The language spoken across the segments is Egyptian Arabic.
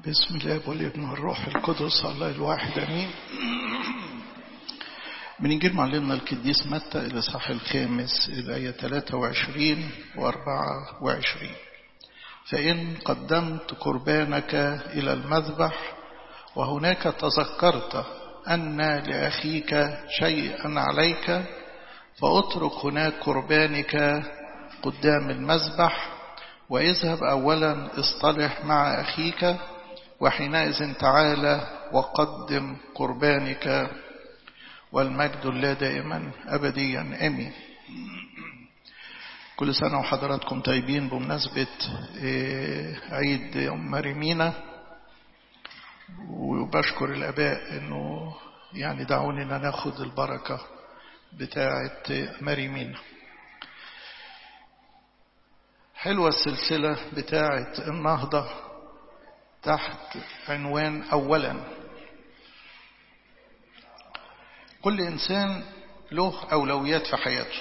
بسم الله والابن والروح القدس الله الواحد امين من انجيل معلمنا القديس متى الاصحاح الخامس الايه 23 و24 فان قدمت قربانك الى المذبح وهناك تذكرت ان لاخيك شيئا عليك فاترك هناك قربانك قدام المذبح واذهب اولا اصطلح مع اخيك وحينئذ تعالى وقدم قربانك والمجد الله دائما أبديا أمين كل سنة وحضراتكم طيبين بمناسبة عيد يوم مريمينا وبشكر الآباء أنه يعني دعوني أن ناخد البركة بتاعة مريمينا حلوة السلسلة بتاعة النهضة تحت عنوان أولا كل إنسان له أولويات في حياته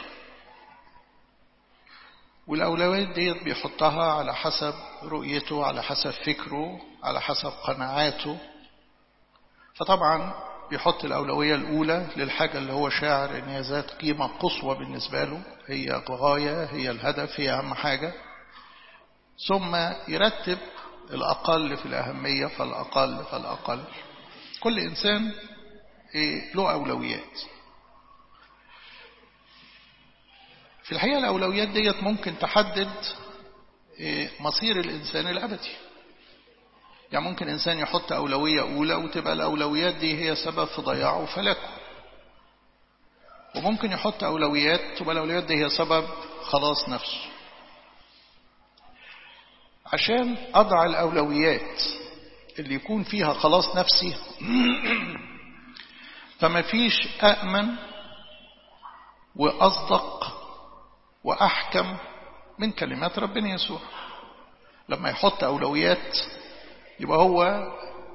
والأولويات ديت بيحطها على حسب رؤيته على حسب فكره على حسب قناعاته فطبعا بيحط الأولوية الأولى للحاجة اللي هو شاعر إن هي ذات قيمة قصوى بالنسبة له هي الغاية هي الهدف هي أهم حاجة ثم يرتب الأقل في الأهمية فالأقل فالأقل كل إنسان له أولويات في الحقيقة الأولويات ديت ممكن تحدد مصير الإنسان الأبدي يعني ممكن إنسان يحط أولوية أولى وتبقى الأولويات دي هي سبب في ضياعه وفلاكه وممكن يحط أولويات تبقى الأولويات دي هي سبب خلاص نفسه عشان أضع الأولويات اللي يكون فيها خلاص نفسي فما فيش أأمن وأصدق وأحكم من كلمات ربنا يسوع لما يحط أولويات يبقى هو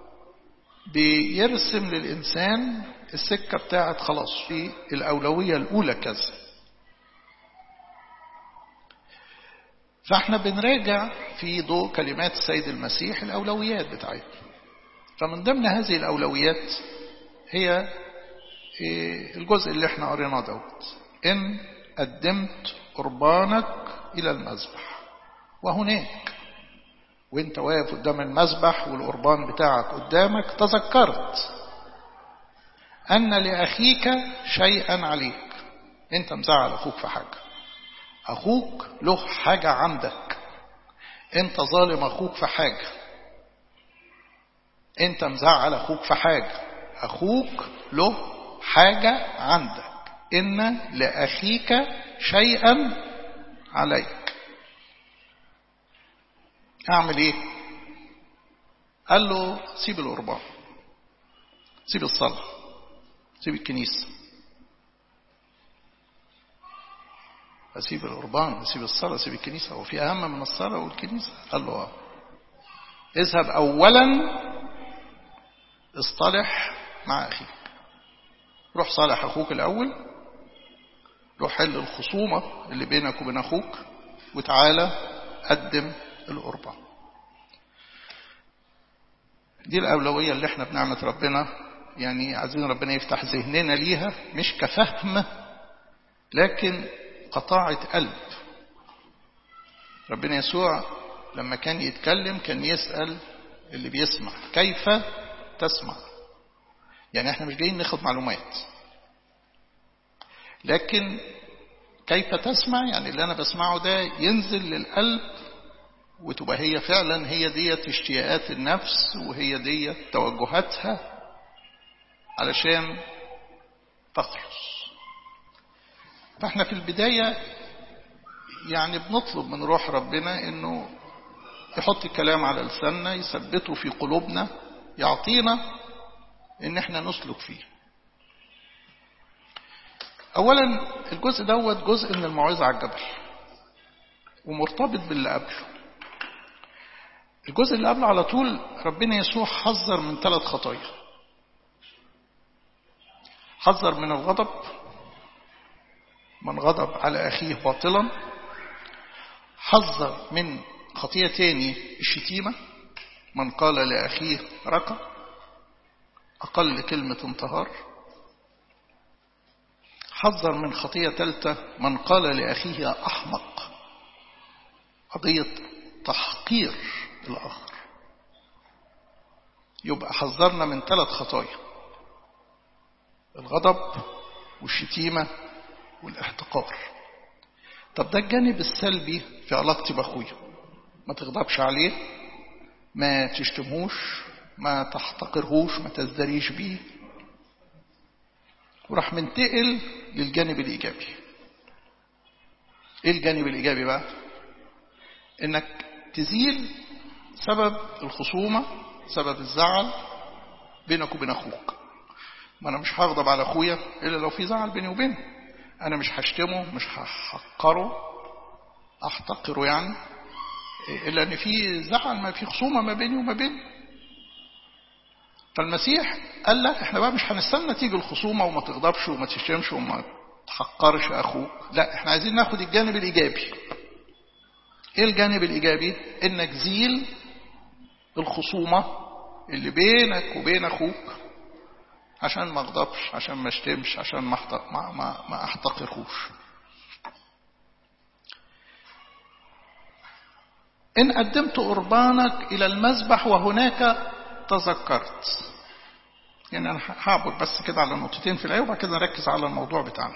بيرسم للإنسان السكة بتاعت خلاص في الأولوية الأولى كذا فاحنا بنراجع في ضوء كلمات السيد المسيح الأولويات بتاعتنا فمن ضمن هذه الأولويات هي الجزء اللي احنا قريناه دوت إن قدمت قربانك إلى المذبح وهناك وانت واقف قدام المذبح والقربان بتاعك قدامك تذكرت أن لأخيك شيئا عليك انت مزعل أخوك في حاجة أخوك له حاجة عندك أنت ظالم أخوك في حاجة أنت مزعل أخوك في حاجة أخوك له حاجة عندك إن لأخيك شيئا عليك أعمل إيه قال له سيب القربان سيب الصلاة سيب الكنيسة أسيب القربان أسيب الصلاة أسيب الكنيسة هو في أهم من الصلاة والكنيسة قال له آه اذهب أولا اصطلح مع أخيك روح صالح أخوك الأول روح حل الخصومة اللي بينك وبين أخوك وتعالى قدم القربان دي الأولوية اللي احنا بنعمة ربنا يعني عايزين ربنا يفتح ذهننا ليها مش كفهم لكن قطاعة قلب ربنا يسوع لما كان يتكلم كان يسأل اللي بيسمع كيف تسمع يعني احنا مش جايين ناخد معلومات لكن كيف تسمع يعني اللي انا بسمعه ده ينزل للقلب وتبقى هي فعلا هي ديت اشتياقات النفس وهي ديت توجهاتها علشان تخلص فاحنا في البداية يعني بنطلب من روح ربنا انه يحط الكلام على لساننا يثبته في قلوبنا يعطينا ان احنا نسلك فيه اولا الجزء دوت جزء من الموعظة على الجبل ومرتبط باللي قبله الجزء اللي قبله على طول ربنا يسوع حذر من ثلاث خطايا حذر من الغضب من غضب على أخيه باطلا حذر من خطية تاني الشتيمة من قال لأخيه رقى أقل كلمة انتهار حذر من خطية ثالثة من قال لأخيه يا أحمق قضية تحقير الآخر يبقى حذرنا من ثلاث خطايا الغضب والشتيمة والاحتقار طب ده الجانب السلبي في علاقتي بأخويا ما تغضبش عليه ما تشتمهوش ما تحتقرهوش ما تزدريش بيه وراح منتقل للجانب الإيجابي إيه الجانب الإيجابي بقى إنك تزيل سبب الخصومة سبب الزعل بينك وبين أخوك ما أنا مش هغضب على أخويا إلا لو في زعل بيني وبينه أنا مش هشتمه مش هحقره أحتقره يعني إلا أن في زعل ما في خصومة ما بيني وما بينه فالمسيح قال لا احنا بقى مش هنستنى تيجي الخصومة وما تغضبش وما تشتمش وما تحقرش أخوك لا احنا عايزين ناخد الجانب الإيجابي ايه الجانب الإيجابي انك زيل الخصومة اللي بينك وبين أخوك عشان ما اغضبش عشان ما اشتمش عشان ما ما ما, ما احتقرهوش إن قدمت قربانك إلى المذبح وهناك تذكرت يعني أنا هعبر بس كده على نقطتين في الآية وبعد كده نركز على الموضوع بتاعنا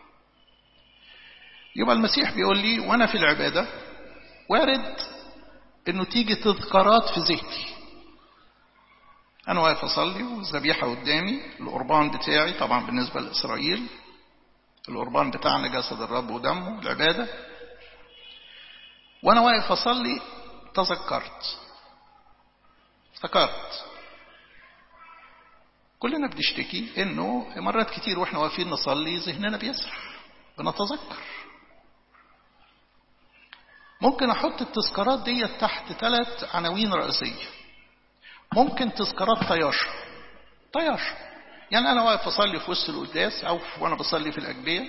يبقى المسيح بيقول لي وأنا في العبادة وارد إنه تيجي تذكارات في ذهني أنا واقف أصلي والذبيحة قدامي القربان بتاعي طبعا بالنسبة لإسرائيل القربان بتاعنا جسد الرب ودمه العبادة وأنا واقف أصلي تذكرت افتكرت كلنا بنشتكي انه مرات كتير واحنا واقفين نصلي ذهننا بيسرح بنتذكر ممكن احط التذكارات دي تحت ثلاث عناوين رئيسيه ممكن تذكارات طياشه طياشه يعني انا واقف اصلي في وسط القداس او وانا بصلي في الاجبيه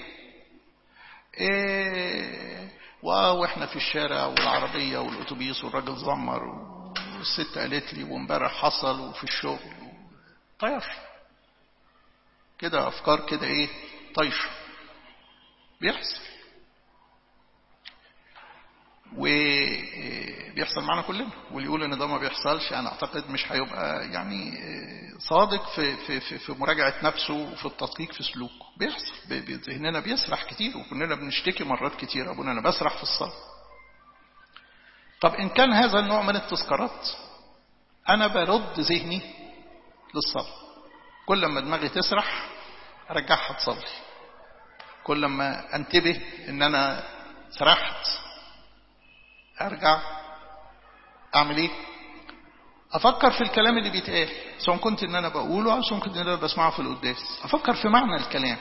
إيه واحنا في الشارع والعربيه والاتوبيس والراجل زمر والست قالت لي وامبارح حصل وفي الشغل طيش كده افكار كده ايه طيشه بيحصل وبيحصل معنا كلنا واللي يقول ان ده ما بيحصلش انا اعتقد مش هيبقى يعني صادق في في في, في مراجعه نفسه وفي التدقيق في سلوكه بيحصل ذهننا بيسرح كتير وكلنا بنشتكي مرات كتير ابونا انا بسرح في الصلاه طب ان كان هذا النوع من التذكارات انا برد ذهني للصلاه كل ما دماغي تسرح ارجعها تصلي كل ما انتبه ان انا سرحت ارجع اعمل ايه افكر في الكلام اللي بيتقال سواء كنت ان انا بقوله او سواء كنت ان انا بسمعه في القداس افكر في معنى الكلام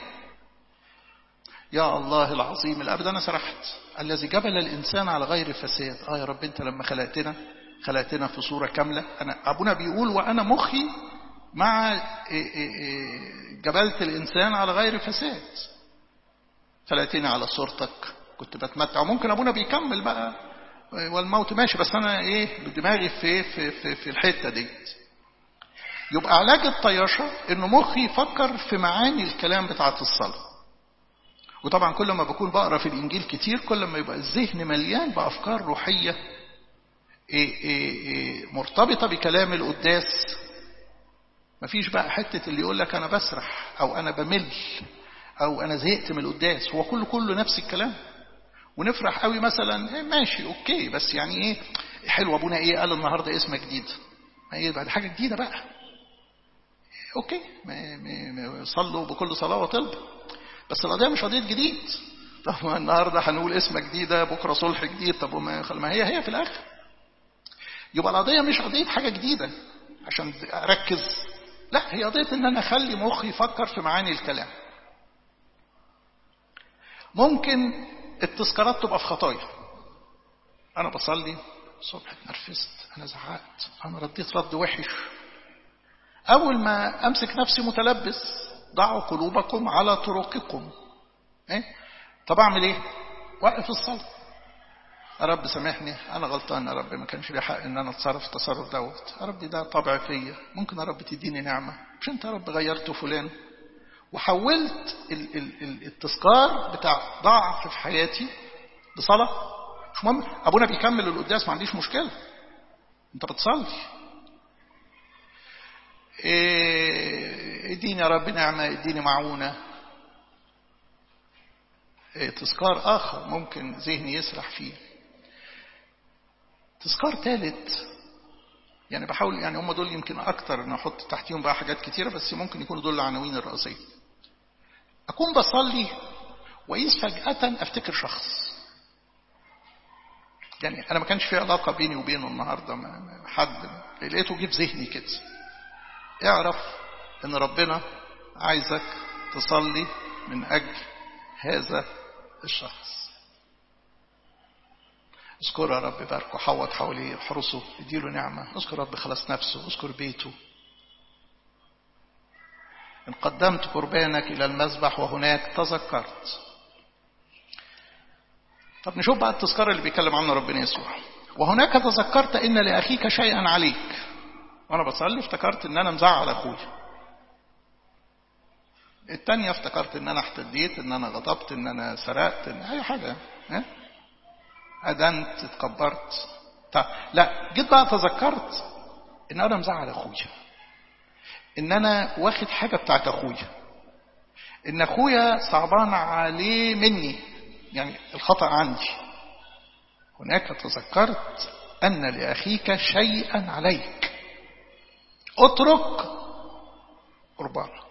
يا الله العظيم الابد انا سرحت الذي جبل الانسان على غير فساد اه يا رب انت لما خلقتنا خلقتنا في صوره كامله انا ابونا بيقول وانا مخي مع جبلة الانسان على غير فساد خلقتني على صورتك كنت بتمتع وممكن ابونا بيكمل بقى والموت ماشي بس انا ايه بدماغي في في في, في الحته ديت يبقى علاج الطياشه انه مخي يفكر في معاني الكلام بتاعه الصلاه وطبعا كل ما بكون بقرا في الانجيل كتير كل ما يبقى الذهن مليان بافكار روحيه إيه إيه إيه مرتبطه بكلام القداس مفيش بقى حته اللي يقول لك انا بسرح او انا بمل او انا زهقت من القداس هو كله كله نفس الكلام ونفرح قوي مثلا إيه ماشي اوكي بس يعني ايه حلو ابونا ايه قال النهارده اسمه جديد ما ايه بعد حاجه جديده بقى اوكي ما ما صلوا بكل صلاه وطلب بس القضيه مش قضيه جديد طب النهارده هنقول اسمه جديده بكره صلح جديد طب ما هي هي في الاخر يبقى القضيه مش قضيه حاجه جديده عشان اركز لا هي قضيه ان انا اخلي مخي يفكر في معاني الكلام ممكن التذكارات تبقى في خطايا انا بصلي الصبح اتنرفزت انا زعقت انا رديت رد وحش اول ما امسك نفسي متلبس ضعوا قلوبكم على طرقكم ايه طب اعمل ايه وقف الصلاه يا رب سامحني انا غلطان يا رب ما كانش لي حق ان انا اتصرف التصرف دوت يا رب ده طبع فيا ممكن يا رب تديني نعمه مش انت يا رب غيرت فلان وحولت ال ال ال التذكار بتاع ضعف في حياتي بصلاه مش مهم ابونا بيكمل القداس ما عنديش مشكله انت بتصلي إيه اديني يا رب نعمه اديني معونه إيه تذكار اخر ممكن ذهني يسرح فيه تذكار ثالث يعني بحاول يعني هم دول يمكن اكتر ان احط تحتيهم بقى حاجات كتيره بس ممكن يكونوا دول العناوين الرئيسيه اكون بصلي واقيس فجاه افتكر شخص يعني انا ما كانش في علاقه بيني وبينه النهارده حد لقيته جه في ذهني كده اعرف ان ربنا عايزك تصلي من اجل هذا الشخص اذكر يا رب باركه حوط حواليه احرسه اديله نعمة اذكر رب خلص نفسه اذكر بيته إن قدمت قربانك إلى المذبح وهناك تذكرت طب نشوف بقى التذكار اللي بيتكلم عنه ربنا يسوع وهناك تذكرت إن لأخيك شيئا عليك وأنا بصلي افتكرت إن أنا مزعل أخويا التانية افتكرت إن أنا احتديت إن أنا غضبت إن أنا سرقت إن أي حاجة ها أدنت اتكبرت طيب لا جيت بقى تذكرت إن أنا مزعل أخويا إن أنا واخد حاجة بتاعت أخويا إن أخويا صعبان عليه مني يعني الخطأ عندي هناك تذكرت أن لأخيك شيئا عليك اترك قربانك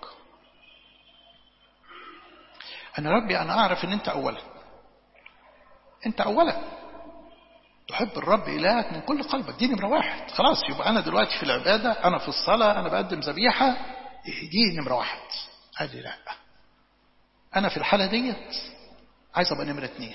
أنا ربي أنا أعرف أن أنت أولا أنت أولا تحب الرب إلهك من كل قلبك دي نمرة واحد خلاص يبقى أنا دلوقتي في العبادة أنا في الصلاة أنا بقدم ذبيحة دي نمرة واحد قال لي لا أنا في الحالة ديت عايز أبقى نمرة اتنين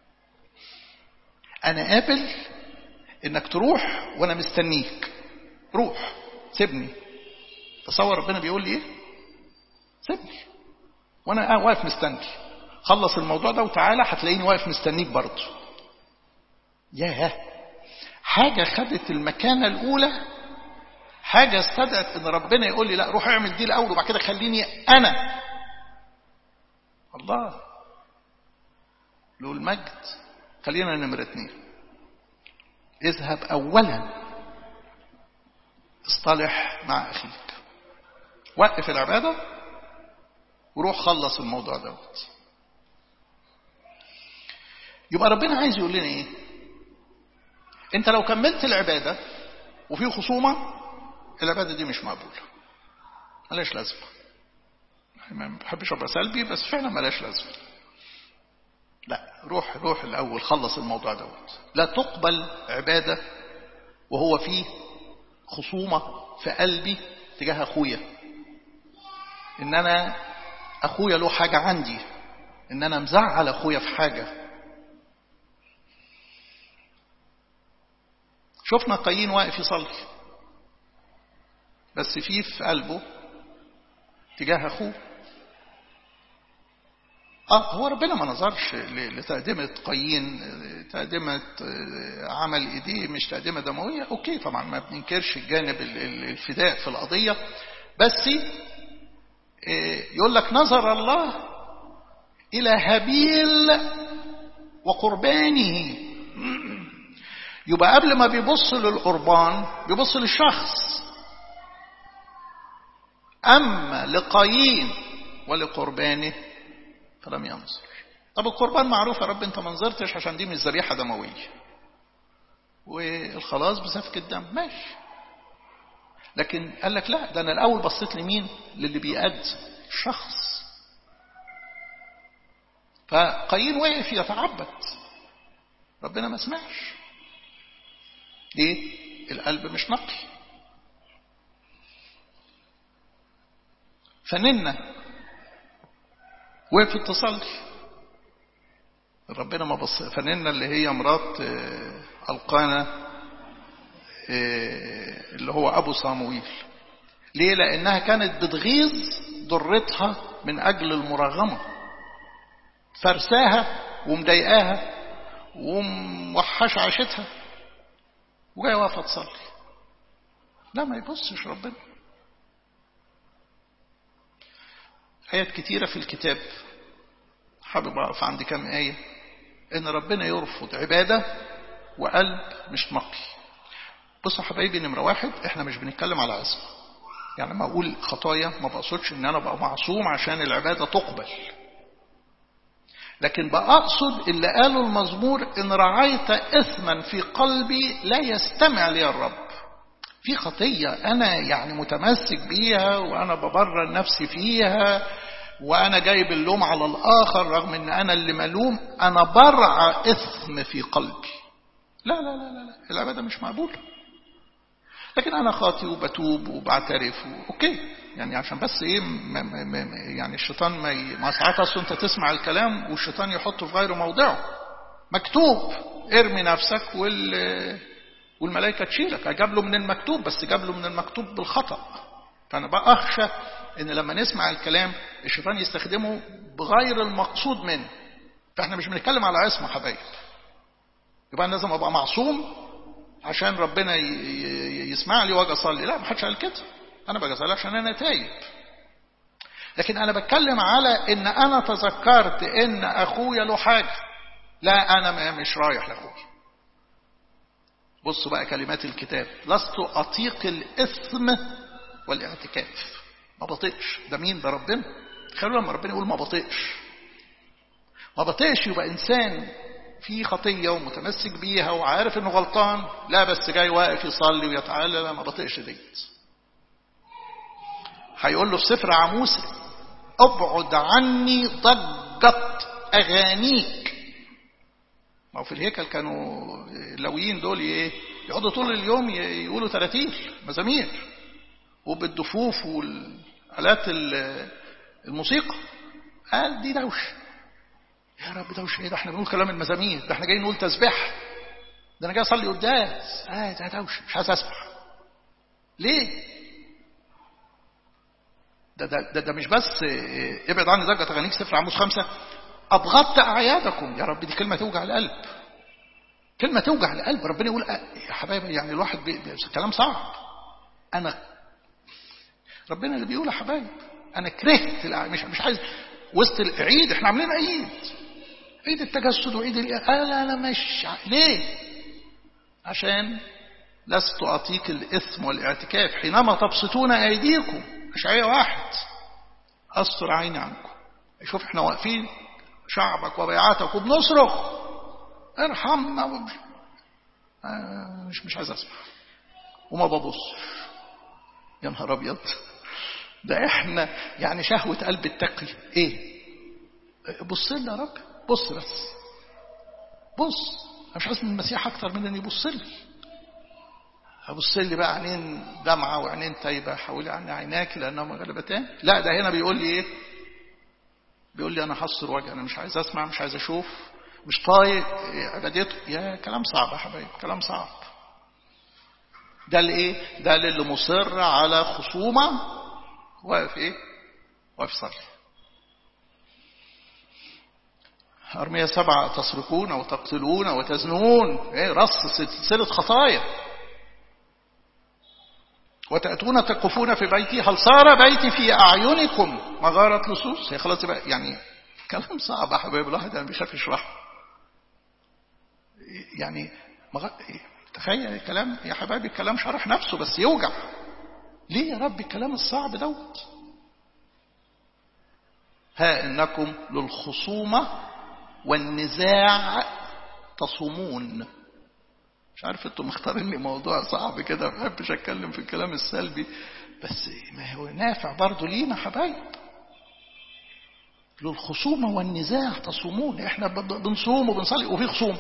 أنا قابل إنك تروح وأنا مستنيك روح سيبني تصور ربنا بيقول لي إيه سيبني وأنا واقف مستني خلص الموضوع ده وتعالى هتلاقيني واقف مستنيك برضه ياه حاجة خدت المكانة الأولى حاجة استدعت إن ربنا يقول لي لا روح اعمل دي الأول وبعد كده خليني أنا الله له المجد خلينا نمرة اتنين اذهب أولا اصطلح مع أخيك وقف العبادة وروح خلص الموضوع دوت يبقى ربنا عايز يقول لنا ايه انت لو كملت العبادة وفي خصومة العبادة دي مش مقبولة ملاش لازمة ما بحبش ابقى سلبي بس فعلا ملاش لازمة لا روح روح الاول خلص الموضوع دوت لا تقبل عبادة وهو فيه خصومة في قلبي تجاه اخويا ان انا اخويا له حاجة عندي ان انا مزعل اخويا في حاجة شفنا قايين واقف يصلي بس فيه في قلبه تجاه اخوه اه هو ربنا ما نظرش لتقدمة قايين تقدمة عمل ايديه مش تقدمة دموية اوكي طبعا ما بننكرش الجانب الفداء في القضية بس يقول لك نظر الله الى هابيل وقربانه يبقى قبل ما بيبص للقربان بيبص للشخص أما لقايين ولقربانه فلم ينظر طب القربان معروف يا رب انت ما نظرتش عشان دي مش ذبيحة دموية والخلاص بسفك الدم ماشي لكن قال لك لا ده انا الاول بصيت لمين للي بيأدي الشخص فقايين وقف يتعبد ربنا ما سمعش ليه القلب مش نقي فننا وقفت تصلي ربنا ما بص فننا اللي هي مرات القانا اللي هو ابو صامويل ليه لانها كانت بتغيظ ضرتها من اجل المراغمه فرساها ومضايقاها صحاش عاشتها وجاية واقفة تصلي لا ما يبصش ربنا آيات كتيرة في الكتاب حابب أقف عند كام آية إن ربنا يرفض عبادة وقلب مش نقي بصوا حبايبي نمرة واحد إحنا مش بنتكلم على عصمة يعني لما أقول خطايا ما بقصدش إن أنا بقى معصوم عشان العبادة تقبل لكن بقصد اللي قاله المزمور إن رعيت إثما في قلبي لا يستمع لي الرب في خطية أنا يعني متمسك بيها وأنا ببرر نفسي فيها وأنا جايب اللوم على الآخر رغم أن أنا اللي ملوم أنا برع إثم في قلبي لا لا لا لا, لا. العبادة مش مقبولة لكن أنا خاطي وبتوب وبعترف و... أوكي يعني عشان بس إيه م... م... م... يعني الشيطان ما ي... ما ساعات أصلا أنت تسمع الكلام والشيطان يحطه في غير موضعه مكتوب ارمي نفسك وال والملائكة تشيلك جاب له من المكتوب بس جاب له من المكتوب بالخطأ فأنا بقى أخشى إن لما نسمع الكلام الشيطان يستخدمه بغير المقصود منه فإحنا مش بنتكلم على عصمة حبايب يبقى أنا لازم أبقى معصوم عشان ربنا يسمع لي واجي أصلي لا ما حدش قال كده أنا باجي أصلي عشان أنا تايب لكن أنا بتكلم على إن أنا تذكرت إن أخويا له حاجة لا أنا مش رايح لأخويا بصوا بقى كلمات الكتاب لست أطيق الإثم والاعتكاف ما بطيقش ده مين ده ربنا خلوا لما ربنا يقول ما بطيقش ما بطيقش يبقى إنسان في خطية ومتمسك بيها وعارف إنه غلطان لا بس جاي واقف يصلي ويتعالى لا ما بطيقش ديت هيقول له في سفر عموس ابعد عني ضجة أغانيك ما هو في الهيكل كانوا اللويين دول ايه يقعدوا طول اليوم يقولوا تراتيل مزامير وبالدفوف والآلات الموسيقى قال دي دوشة يا رب دوشة ايه ده احنا بنقول كلام المزامير ده احنا جايين نقول تسبيح ده انا جاي اصلي قداس اه ده دوشة مش عايز اسمع ليه ده ده, ده, ده مش بس ابعد عني ضجة اغانيك سفر عموس خمسة أبغضت أعيادكم يا رب دي كلمة توجع القلب كلمة توجع القلب ربنا يقول يا حبايبي يعني الواحد بي... بي... كلام صعب أنا ربنا اللي بيقول يا حبايب أنا كرهت الع... مش مش عايز وسط العيد احنا عاملين عيد عيد التجسد وعيد ال... آه لا لا مش ليه عشان لست أطيق الإثم والاعتكاف حينما تبسطون أيديكم أشعية واحد أستر عيني عنكم شوف احنا واقفين شعبك وبيعاتك وبنصرخ ارحمنا ومش آه مش مش عايز اسمع وما ببصش يا نهار ابيض ده احنا يعني شهوة قلب التقي ايه بص لي يا رب بص بس بص انا مش عايز من المسيح اكتر من ان يبص لي ابص لي بقى عينين دمعه وعينين تايبه حولي عن عيناك لانهما غلبتان لا ده هنا بيقول لي ايه بيقول لي انا حصر وجه انا مش عايز اسمع مش عايز اشوف مش طايق عبادته يا كلام صعب يا حبايبي كلام صعب ده اللي ايه ده اللي مصر على خصومه واقف ايه واقف صلي أرمية سبعة تسرقون وتقتلون وتزنون إيه رص سلسلة خطايا وتأتون تقفون في بيتي هل صار بيتي في أعينكم مغارة لصوص هي خلاص بقى يعني كلام صعب يا حبايب الواحد يعني بيخاف يشرحه يعني مغ... تخيل الكلام يا حبايبي الكلام شرح نفسه بس يوجع ليه يا رب الكلام الصعب دوت ها إنكم للخصومة والنزاع تصومون مش عارف انتوا مختارين لي موضوع صعب كده ما بحبش اتكلم في الكلام السلبي بس ما هو نافع برضه لينا حبايب للخصومة والنزاع تصومون احنا بنصوم وبنصلي وفي خصوم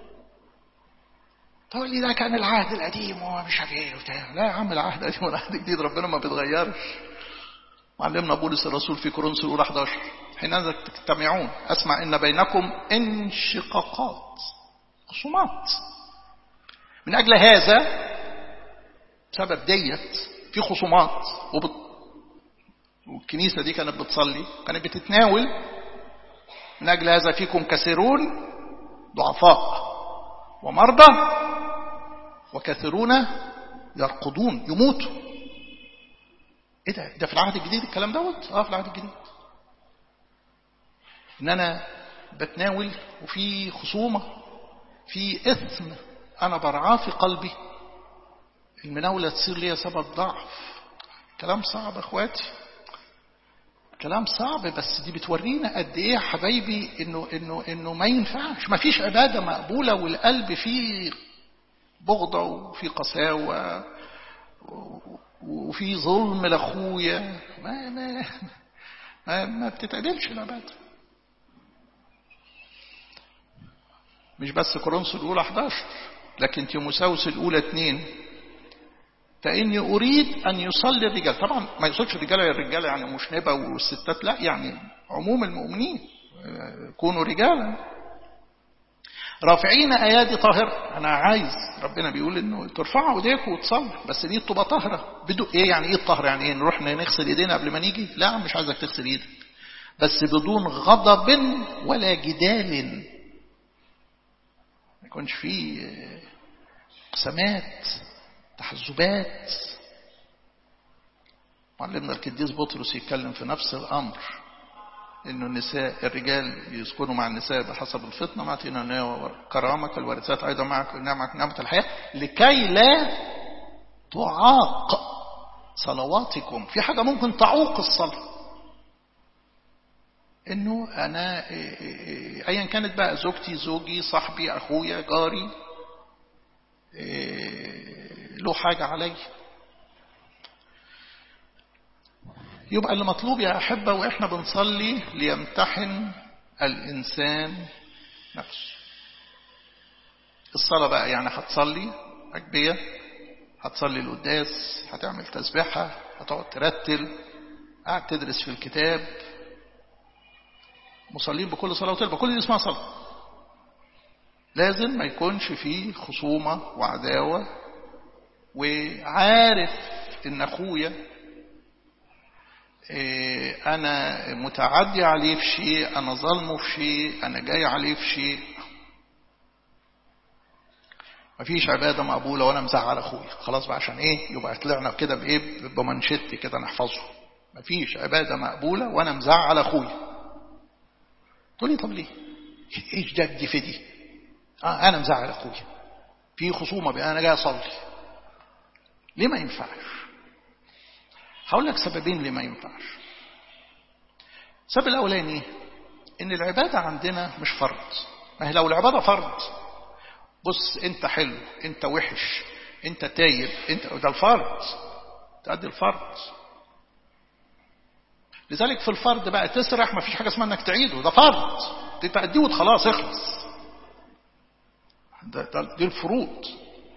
تقول لي ده كان العهد القديم ومش عارف ايه وبتاع لا يا عم العهد القديم والعهد الجديد ربنا ما بيتغيرش معلمنا بولس الرسول في كورنثوس الاولى 11 حينئذ تجتمعون اسمع ان بينكم انشقاقات خصومات من أجل هذا سبب ديت في خصومات وبت... والكنيسة دي كانت بتصلي كانت بتتناول من أجل هذا فيكم كثيرون ضعفاء ومرضى وكثيرون يرقدون يموتوا ايه ده ده في العهد الجديد الكلام دوت اه في العهد الجديد ان انا بتناول وفي خصومه في اثم انا برعاه في قلبي المناوله تصير لي سبب ضعف كلام صعب اخواتي كلام صعب بس دي بتورينا قد ايه يا حبايبي انه انه انه ما ينفعش ما فيش عباده مقبوله والقلب فيه بغضه وفي قساوه وفي ظلم لاخويا ما ما ما, ما بتتعدلش العباده مش بس كورنثوس الاولى 11 لكن تيموساوس الاولى 2 فاني اريد ان يصلي الرجال طبعا ما يقصدش الرجال يا الرجاله يعني مش نبا والستات لا يعني عموم المؤمنين كونوا رجالا رافعين ايادي طاهره انا عايز ربنا بيقول انه ترفعوا ايديكم وتصلوا بس دي تبقى طاهره بدون ايه يعني ايه الطهر يعني ايه نروح نغسل ايدينا قبل ما نيجي لا مش عايزك تغسل ايدك بس بدون غضب ولا جدال ما يكونش فيه قسمات تحزبات معلمنا القديس بطرس يتكلم في نفس الامر انه النساء الرجال يسكنوا مع النساء بحسب الفطنه ما اتينا كرامه كالوارثات ايضا معك نعمك نعمه الحياه لكي لا تعاق صلواتكم في حاجه ممكن تعوق الصلاه انه انا ايا كانت بقى زوجتي زوجي صاحبي اخويا جاري له حاجه عليا يبقى اللي مطلوب يا أحبة وإحنا بنصلي ليمتحن الإنسان نفسه الصلاة بقى يعني هتصلي أجبية هتصلي القداس هتعمل تسبيحة هتقعد ترتل قاعد تدرس في الكتاب مصلين بكل صلاة وتلبة كل دي اسمها صلاة لازم ما يكونش فيه خصومة وعداوة وعارف ان اخويا أنا متعدي عليه في شيء أنا ظلمه في شيء أنا جاي عليه في شيء مفيش عبادة مقبولة وأنا مزعل أخويا خلاص بقى عشان إيه يبقى طلعنا كده بإيه بمنشط كده نحفظه مفيش عبادة مقبولة وأنا مزعل أخويا تقول لي طب ليه إيش جدي في دي آه أنا مزعل أخويا في خصومة بقى أنا جاي أصلي ليه ما ينفعش هقول لك سببين ليه ما ينفعش السبب الاولاني ان العباده عندنا مش فرض ما هي لو العباده فرض بص انت حلو انت وحش انت تايب انت ده الفرض تأدي الفرض لذلك في الفرض بقى تسرح ما فيش حاجه اسمها انك تعيده ده فرض تأديه وخلاص اخلص ده, ده دي الفروض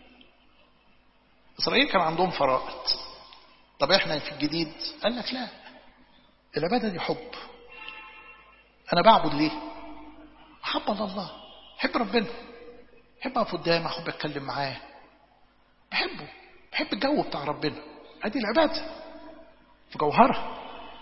اسرائيل كان عندهم فرائض طب احنا في الجديد قال لك لا العبادة دي حب انا بعبد ليه محبة لله بحب ربنا بحب اقف قدامه احب اتكلم معاه بحبه بحب الجو بتاع ربنا ادي العبادة في جوهرها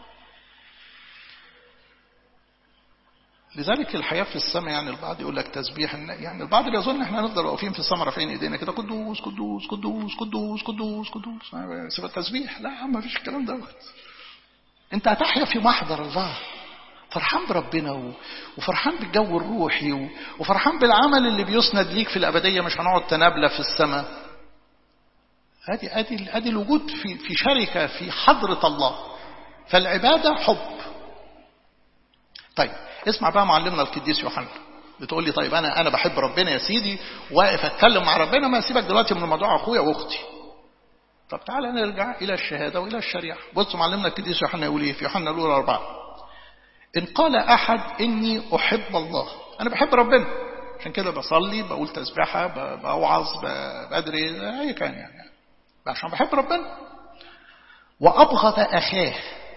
لذلك الحياة في السماء يعني البعض يقول لك تسبيح يعني البعض بيظن احنا نفضل واقفين في السماء رافعين ايدينا كده قدوس قدوس قدوس قدوس قدوس قدوس سيبقى تسبيح لا ما فيش الكلام دوت انت هتحيا في محضر الله فرحان بربنا وفرحان بالجو الروحي وفرحان بالعمل اللي بيسند ليك في الأبدية مش هنقعد تنابلة في السماء ادي ادي ادي الوجود في في شركة في حضرة الله فالعبادة حب طيب اسمع بقى معلمنا القديس يوحنا بتقول لي طيب انا انا بحب ربنا يا سيدي واقف اتكلم مع ربنا ما اسيبك دلوقتي من موضوع اخويا واختي طب تعالى نرجع الى الشهاده والى الشريعه بص معلمنا القديس يوحنا يقول ايه في يوحنا الاولى اربعه ان قال احد اني احب الله انا بحب ربنا عشان كده بصلي بقول تسبيحه بوعظ بدري اي كان يعني عشان بحب ربنا وابغض اخاه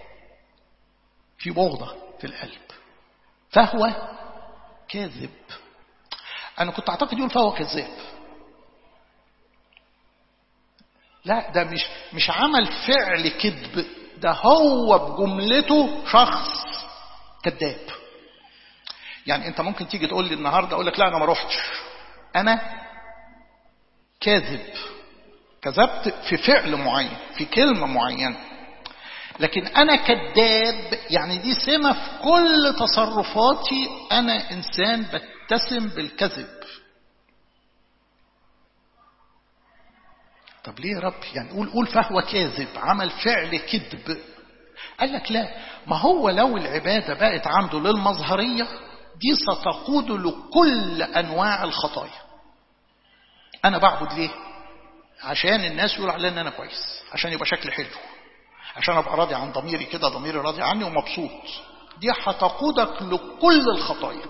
في بغضه في القلب فهو كاذب أنا كنت أعتقد يقول فهو كذاب لا ده مش مش عمل فعل كذب ده هو بجملته شخص كذاب يعني انت ممكن تيجي تقول لي النهارده اقول لك لا انا ما روحتش انا كاذب كذبت في فعل معين في كلمة معينة لكن أنا كذاب يعني دي سمة في كل تصرفاتي أنا إنسان بتسم بالكذب طب ليه يا رب يعني قول قول فهو كاذب عمل فعل كذب قال لك لا ما هو لو العبادة بقت عنده للمظهرية دي ستقود لكل أنواع الخطايا أنا بعبد ليه عشان الناس يقولوا علي ان انا كويس عشان يبقى شكلي حلو عشان ابقى راضي عن ضميري كده ضميري راضي عني ومبسوط دي هتقودك لكل الخطايا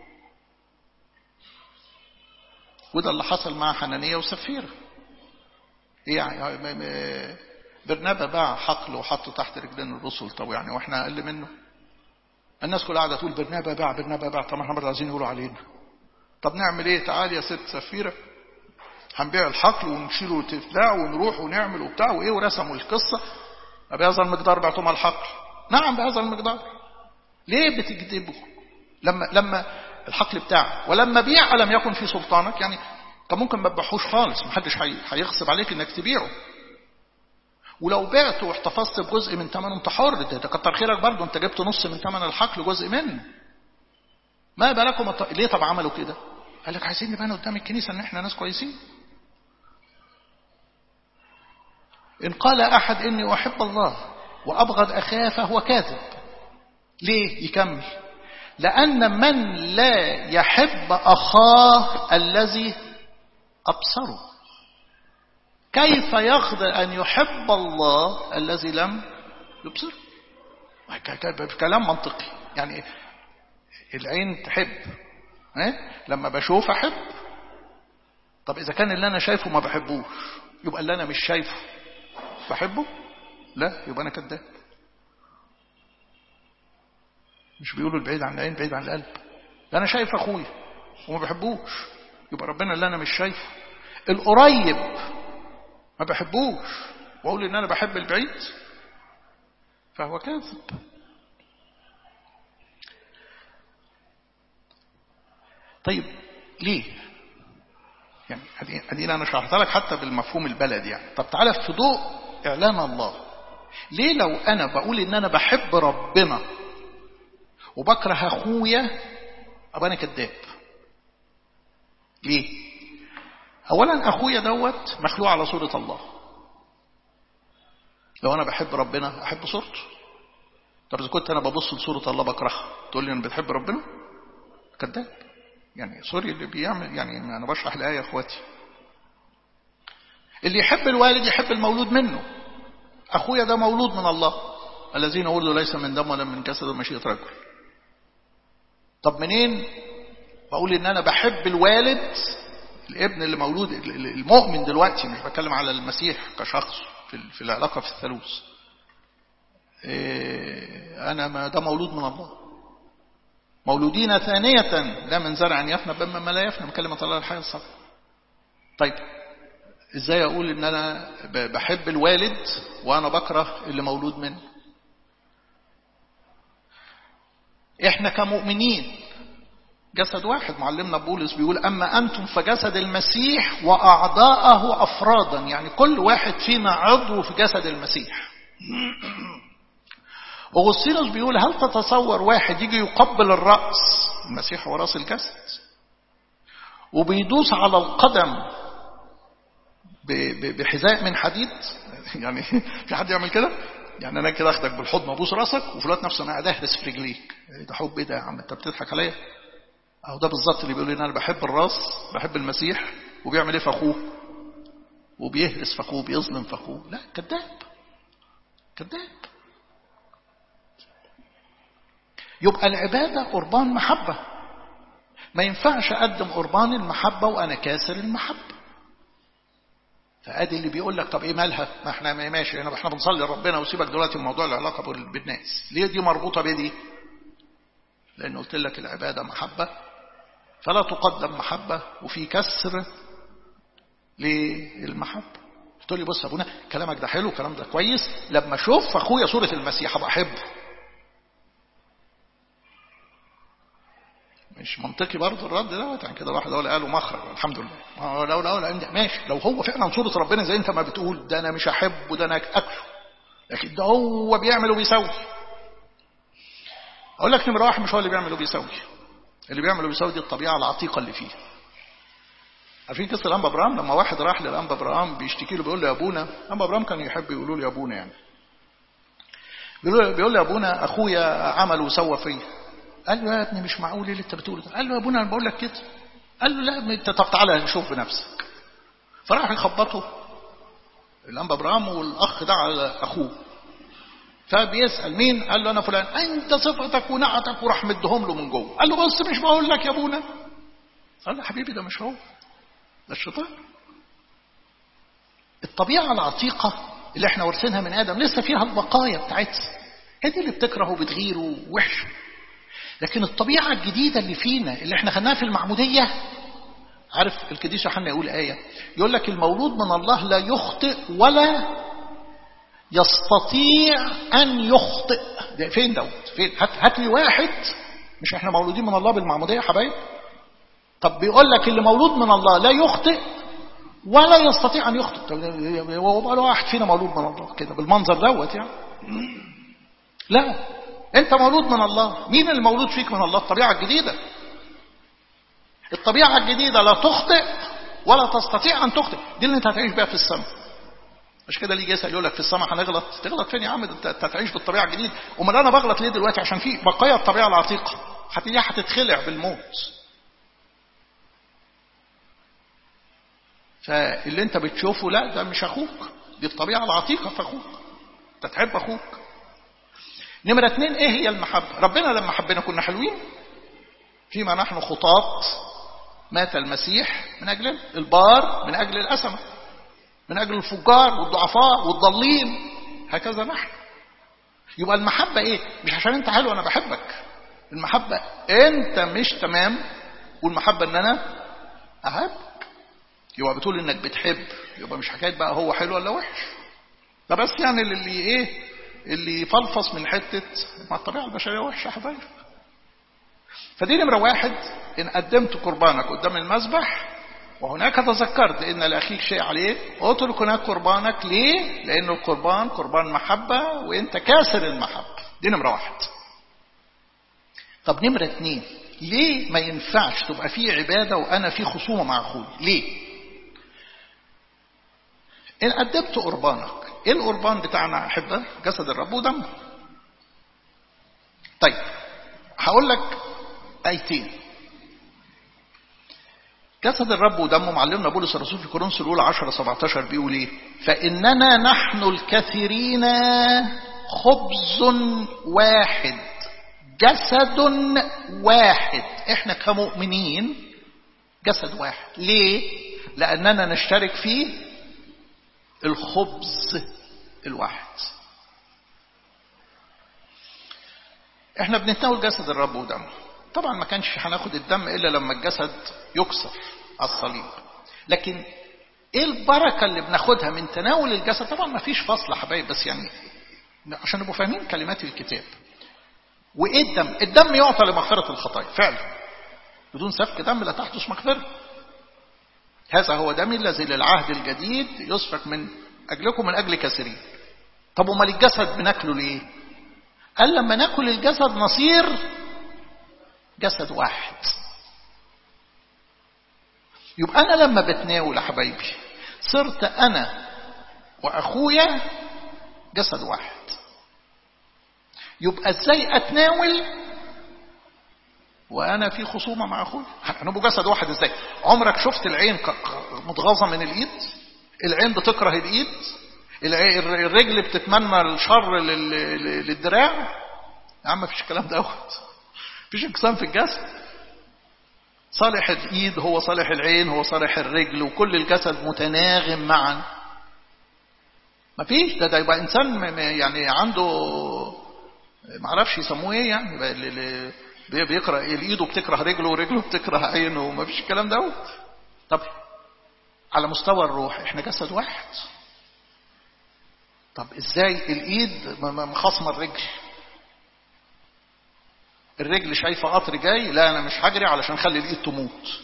وده اللي حصل مع حنانية وسفيرة ايه يعني برنابا باع حقل وحطه تحت رجلين الرسل طب يعني واحنا اقل منه الناس كلها قاعده تقول برنابا باع برنابا باع طب احنا برضه عايزين يقولوا علينا طب نعمل ايه تعالي يا ست سفيره هنبيع الحقل ونشيله وتتباع ونروح ونعمل وبتاع وايه ورسموا القصه بهذا المقدار بعتم الحقل نعم بهذا المقدار ليه بتكذبوا لما لما الحقل بتاعك ولما بيع لم يكن في سلطانك يعني كان ممكن ما تبيعهوش خالص محدش هيغصب عليك انك تبيعه ولو بعته واحتفظت بجزء من ثمنه انت حر ده كتر خيرك برضه انت جبت نص من ثمن الحقل جزء منه ما بالكم الط... ليه طب عملوا كده قال لك عايزين نبان قدام الكنيسه ان احنا ناس كويسين إن قال أحد إني أحب الله وأبغض أخاه فهو كاذب ليه يكمل لأن من لا يحب أخاه الذي أبصره كيف يقدر أن يحب الله الذي لم يبصره كلام منطقي يعني العين تحب لما بشوف أحب طب إذا كان اللي أنا شايفه ما بحبوش يبقى اللي أنا مش شايفه بحبه لا يبقى أنا كذاب مش بيقولوا البعيد عن العين بعيد عن القلب لا أنا شايف أخويا وما بحبوش يبقى ربنا اللي أنا مش شايفه القريب ما بحبوش وأقول إن أنا بحب البعيد فهو كاذب طيب ليه يعني ادينا انا شرحت لك حتى بالمفهوم البلدي يعني طب تعالى في ضوء اعلان الله ليه لو انا بقول ان انا بحب ربنا وبكره اخويا ابقى انا كذاب ليه اولا اخويا دوت مخلوق على صوره الله لو انا بحب ربنا احب صورته طب اذا كنت انا ببص لصوره الله بكرهها تقول لي انا بتحب ربنا كذاب يعني سوري اللي بيعمل يعني انا بشرح الايه يا اخواتي اللي يحب الوالد يحب المولود منه اخويا ده مولود من الله الذين ولدوا ليس من دم ولا من جسد ومشيئه رجل طب منين بقول ان انا بحب الوالد الابن اللي مولود المؤمن دلوقتي مش بتكلم على المسيح كشخص في في العلاقه في الثالوث انا ما ده مولود من الله مولودين ثانية لا من زرع يفنى بما ما لا يفنى من كلمة الله الحياة الصبر طيب ازاي اقول ان انا بحب الوالد وانا بكره اللي مولود منه احنا كمؤمنين جسد واحد معلمنا بولس بيقول اما انتم فجسد المسيح واعضاءه افرادا يعني كل واحد فينا عضو في جسد المسيح أغسطينوس بيقول هل تتصور واحد يجي يقبل الرأس المسيح هو رأس الجسد وبيدوس على القدم بحذاء من حديد يعني في حد يعمل كده يعني انا كده اخدك بالحضن ابوس راسك وفي الوقت نفسه انا قاعد اهرس في رجليك ده حب ايه ده يا عم انت بتضحك عليا اهو ده بالظبط اللي بيقول لي انا بحب الراس بحب المسيح وبيعمل ايه في اخوه وبيهرس في اخوه بيظلم في اخوه لا كذاب كذاب يبقى العبادة قربان محبة ما ينفعش أقدم قربان المحبة وأنا كاسر المحبة فأدي اللي بيقول لك طب إيه مالها ما إحنا ماشي احنا احنا بنصلي لربنا وسيبك دلوقتي من موضوع العلاقة بالناس ليه دي مربوطة بدي لأن قلت لك العبادة محبة فلا تقدم محبة وفي كسر للمحبة قلت لي بص يا ابونا كلامك ده حلو كلام ده كويس لما اشوف اخويا صورة المسيح ابقى احبه مش منطقي برضه الرد دوت يعني كده واحد هو اللي قاله مخرج الحمد لله لو لو لو ماشي لو هو فعلا صورة ربنا زي انت ما بتقول ده انا مش احبه ده انا اكله لكن ده هو بيعمل وبيسوي اقول لك نمره واحد مش هو اللي بيعمل وبيسوي اللي بيعمل وبيسوي دي الطبيعه العتيقه اللي فيه عارفين قصه الانبا ابراهام لما واحد راح للانبا ابراهام بيشتكي له بيقول له يا ابونا انبا ابراهام كان يحب يقولوا له يا ابونا يعني بيقول له بيقول له يا ابونا اخويا عمل وسوى فيا قال له يا ابني مش معقول ايه اللي انت بتقوله ده قال له يا ابونا انا بقول لك كده قال له لا يا ابني انت طب تعالى شوف بنفسك فراح يخبطه الانبا ابراهام والاخ ده على اخوه فبيسال مين قال له انا فلان انت صفتك ونعتك وراح مدهم له من جوه قال له بص مش بقول لك يا ابونا قال له حبيبي ده مش هو ده الشيطان الطبيعه العتيقه اللي احنا ورثينها من ادم لسه فيها البقايا بتاعتها هي دي اللي بتكره وبتغير ووحش لكن الطبيعه الجديده اللي فينا اللي احنا خدناها في المعموديه عارف القديس يوحنا يقول ايه يقول لك المولود من الله لا يخطئ ولا يستطيع أن يخطئ ده فين دوت فين هات, هات لي واحد مش احنا مولودين من الله بالمعمودية يا حبايب طب بيقول لك اللي مولود من الله لا يخطئ ولا يستطيع أن يخطئ طب هو بقى واحد فينا مولود من الله كده بالمنظر دوت يعني لا انت مولود من الله مين اللي مولود فيك من الله الطبيعة الجديدة الطبيعة الجديدة لا تخطئ ولا تستطيع أن تخطئ دي اللي انت هتعيش بيها في السماء مش كده اللي يجي يسال يقول لك في السماء هنغلط تغلط فين يا عم انت هتعيش بالطبيعه الجديده امال انا بغلط ليه دلوقتي عشان في بقايا الطبيعه العتيقه هتلاقيها هتتخلع بالموت فاللي انت بتشوفه لا ده مش اخوك دي الطبيعه العتيقه في اخوك انت تحب اخوك نمرة اتنين ايه هي المحبة ربنا لما حبنا كنا حلوين فيما نحن خطاط مات المسيح من اجل البار من اجل الاسمه من أجل الفجار والضعفاء والضالين هكذا نحن يبقى المحبة إيه مش عشان أنت حلو أنا بحبك المحبة أنت مش تمام والمحبة أن أنا أحبك يبقى بتقول إنك بتحب يبقى مش حكاية بقى هو حلو ولا وحش ده بس يعني اللي إيه اللي يفلفص من حتة مع الطبيعة البشرية وحشة يا حبايب فدي نمرة واحد إن قدمت قربانك قدام المذبح وهناك تذكرت ان لاخيك شيء عليك اترك هناك قربانك ليه لان القربان قربان محبه وانت كاسر المحبه دي نمره واحد طب نمره اتنين ليه ما ينفعش تبقى في عباده وانا في خصومه مع اخوي ليه ان قدمت قربانك ايه القربان بتاعنا احبه جسد الرب ودمه طيب هقول لك ايتين جسد الرب ودمه معلمنا بولس الرسول في كورنثوس الاولى 10 17 بيقول ايه؟ فاننا نحن الكثيرين خبز واحد جسد واحد احنا كمؤمنين جسد واحد ليه؟ لاننا نشترك في الخبز الواحد احنا بنتناول جسد الرب ودمه طبعا ما كانش هناخد الدم الا لما الجسد يكسر على الصليب لكن ايه البركه اللي بناخدها من تناول الجسد طبعا ما فيش فصل حبايب بس يعني عشان نبقوا فاهمين كلمات الكتاب وايه الدم الدم يعطى لمغفره الخطايا فعلا بدون سفك دم لا تحدث مغفره هذا هو دمي الذي للعهد الجديد يسفك من اجلكم من اجل كثيرين طب امال الجسد بناكله ليه قال لما ناكل الجسد نصير جسد واحد يبقى أنا لما بتناول يا حبايبي صرت أنا وأخويا جسد واحد يبقى ازاي اتناول وانا في خصومه مع اخويا هنبقوا جسد واحد ازاي عمرك شفت العين متغاظه من الايد العين بتكره الايد الرجل بتتمنى الشر للدراع يا عم مفيش الكلام دوت مفيش انقسام في الجسد صالح الايد هو صالح العين هو صالح الرجل وكل الجسد متناغم معا مفيش ده ده يبقى انسان يعني عنده معرفش يسموه ايه يعني بيكره ايده بتكره رجله ورجله بتكره عينه ومفيش الكلام دوت طب على مستوى الروح احنا جسد واحد طب ازاي الايد مخاصمه الرجل الرجل شايفة قطر جاي لا أنا مش هجري علشان خلي الإيد تموت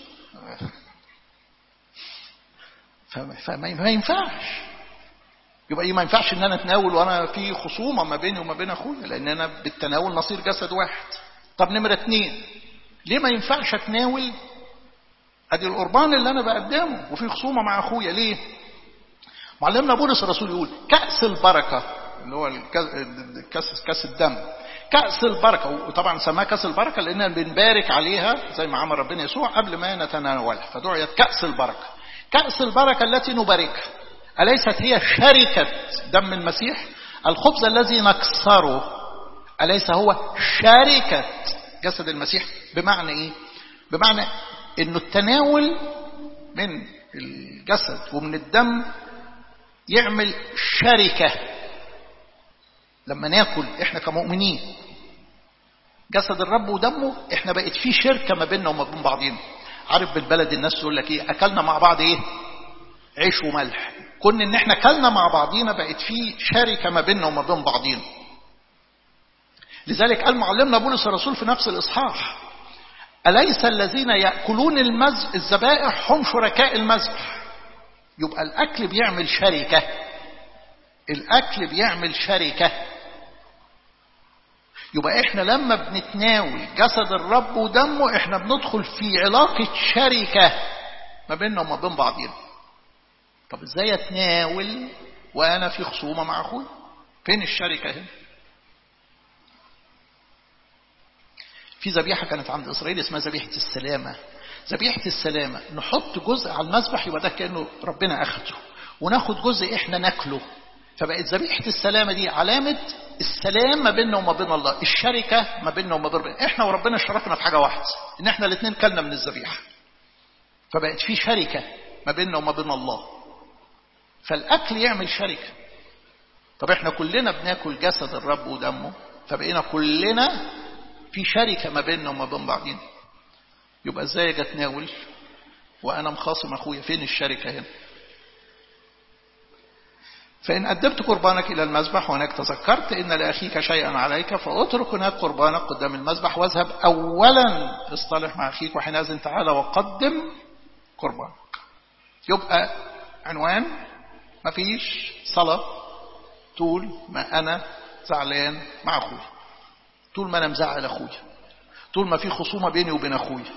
فما ينفعش يبقى ايه ما ينفعش ان انا اتناول وانا في خصومه ما بيني وما بين اخويا لان انا بالتناول نصير جسد واحد طب نمره اتنين ليه ما ينفعش اتناول ادي القربان اللي انا بقدمه وفي خصومه مع اخويا ليه معلمنا بولس الرسول يقول كأس البركة اللي هو كأس كأس الدم كأس البركة وطبعا سماه كأس البركة لأننا بنبارك عليها زي ما عمل ربنا يسوع قبل ما نتناولها فدعيت كأس البركة كأس البركة التي نباركها أليست هي شركة دم المسيح الخبز الذي نكسره أليس هو شركة جسد المسيح بمعنى إيه بمعنى أنه التناول من الجسد ومن الدم يعمل شركة لما ناكل احنا كمؤمنين جسد الرب ودمه احنا بقت في شركة ما بيننا وما بين بعضينا عارف بالبلد الناس تقول لك ايه اكلنا مع بعض ايه عيش وملح كون ان احنا اكلنا مع بعضينا بقت في شركة ما بيننا وما بين بعضينا لذلك قال معلمنا بولس الرسول في نفس الاصحاح أليس الذين يأكلون المز... الذبائح هم شركاء المذبح يبقى الأكل بيعمل شركة الأكل بيعمل شركة يبقى احنا لما بنتناول جسد الرب ودمه احنا بندخل في علاقة شركة ما بيننا وما بين بعضينا طب ازاي اتناول وانا في خصومة مع اخوي فين الشركة هنا في ذبيحة كانت عند إسرائيل اسمها ذبيحة السلامة ذبيحة السلامة نحط جزء على المذبح يبقى ده كأنه ربنا أخده وناخد جزء إحنا ناكله فبقت ذبيحة السلامة دي علامة السلام ما بيننا وما بين الله الشركة ما بيننا وما بين ربنا احنا وربنا شرفنا في حاجة واحدة ان احنا الاثنين كلنا من الذبيحة فبقت في شركة ما بيننا وما بين الله فالأكل يعمل شركة طب احنا كلنا بناكل جسد الرب ودمه فبقينا كلنا في شركة ما بيننا وما بين بعضين يبقى ازاي اجي اتناول وانا مخاصم اخويا فين الشركة هنا فإن أدبت قربانك إلى المذبح وهناك تذكرت إن لأخيك شيئا عليك فأترك هناك قربانك قدام المذبح واذهب أولا اصطلح مع أخيك وحينئذ تعالى وقدم قربانك يبقى عنوان مفيش صلاة طول ما أنا زعلان مع أخويا طول ما أنا مزعل أخويا طول ما في خصومة بيني وبين أخويا